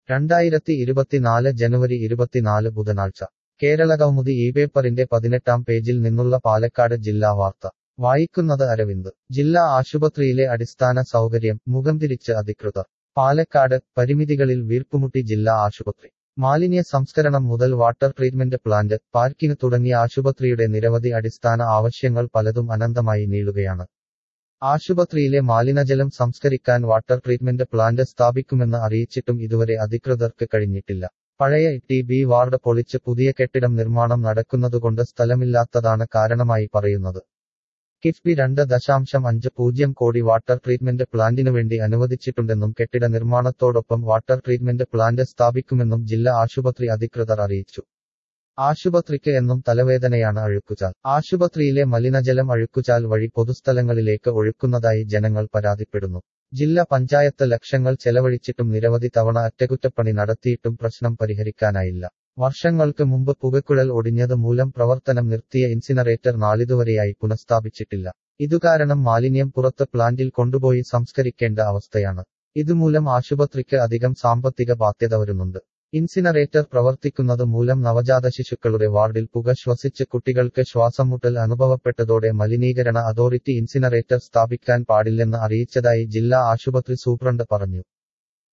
രണ്ടായിരത്തി ഇരുപത്തിനാല് ജനുവരി ഇരുപത്തിനാല് ബുധനാഴ്ച കേരള കൗമുദി ഈ പേപ്പറിന്റെ പതിനെട്ടാം പേജിൽ നിന്നുള്ള പാലക്കാട് ജില്ലാ വാർത്ത വായിക്കുന്നത് അരവിന്ദ് ജില്ലാ ആശുപത്രിയിലെ അടിസ്ഥാന സൗകര്യം മുഖം തിരിച്ച് അധികൃതർ പാലക്കാട് പരിമിതികളിൽ വീർപ്പുമുട്ടി ജില്ലാ ആശുപത്രി മാലിന്യ സംസ്കരണം മുതൽ വാട്ടർ ട്രീറ്റ്മെന്റ് പ്ലാന്റ് പാർക്കിംഗ് തുടങ്ങിയ ആശുപത്രിയുടെ നിരവധി അടിസ്ഥാന ആവശ്യങ്ങൾ പലതും അനന്തമായി നീളുകയാണ് ആശുപത്രിയിലെ മാലിനജലം സംസ്കരിക്കാൻ വാട്ടർ ട്രീറ്റ്മെന്റ് പ്ലാന്റ് സ്ഥാപിക്കുമെന്ന് അറിയിച്ചിട്ടും ഇതുവരെ അധികൃതർക്ക് കഴിഞ്ഞിട്ടില്ല പഴയ ടി ബി വാർഡ് പൊളിച്ച് പുതിയ കെട്ടിടം നിർമ്മാണം നടക്കുന്നതുകൊണ്ട് സ്ഥലമില്ലാത്തതാണ് കാരണമായി പറയുന്നത് കിഫ്ബി രണ്ട് ദശാംശം അഞ്ച് പൂജ്യം കോടി വാട്ടർ ട്രീറ്റ്മെന്റ് പ്ലാന്റിനു വേണ്ടി അനുവദിച്ചിട്ടുണ്ടെന്നും കെട്ടിട നിർമ്മാണത്തോടൊപ്പം വാട്ടർ ട്രീറ്റ്മെന്റ് പ്ലാന്റ് സ്ഥാപിക്കുമെന്നും ജില്ലാ ആശുപത്രി അധികൃതർ അറിയിച്ചു ആശുപത്രിക്ക് എന്നും തലവേദനയാണ് അഴുക്കുചാൽ ആശുപത്രിയിലെ മലിനജലം അഴുക്കുചാൽ വഴി പൊതുസ്ഥലങ്ങളിലേക്ക് ഒഴുക്കുന്നതായി ജനങ്ങൾ പരാതിപ്പെടുന്നു ജില്ലാ പഞ്ചായത്ത് ലക്ഷങ്ങൾ ചെലവഴിച്ചിട്ടും നിരവധി തവണ അറ്റകുറ്റപ്പണി നടത്തിയിട്ടും പ്രശ്നം പരിഹരിക്കാനായില്ല വർഷങ്ങൾക്ക് മുമ്പ് പുകക്കുഴൽ ഒടിഞ്ഞത് മൂലം പ്രവർത്തനം നിർത്തിയ ഇൻസിനറേറ്റർ നാളിതുവരെയായി പുനഃസ്ഥാപിച്ചിട്ടില്ല ഇതുകാരണം മാലിന്യം പുറത്ത് പ്ലാന്റിൽ കൊണ്ടുപോയി സംസ്കരിക്കേണ്ട അവസ്ഥയാണ് ഇതുമൂലം ആശുപത്രിക്ക് അധികം സാമ്പത്തിക ബാധ്യത വരുന്നുണ്ട് ഇൻസിനറേറ്റർ പ്രവർത്തിക്കുന്നത് മൂലം നവജാത ശിശുക്കളുടെ വാർഡിൽ പുക ശ്വസിച്ച് കുട്ടികൾക്ക് ശ്വാസംമുട്ടൽ അനുഭവപ്പെട്ടതോടെ മലിനീകരണ അതോറിറ്റി ഇൻസിനറേറ്റർ സ്ഥാപിക്കാൻ പാടില്ലെന്ന് അറിയിച്ചതായി ജില്ലാ ആശുപത്രി സൂപ്രണ്ട് പറഞ്ഞു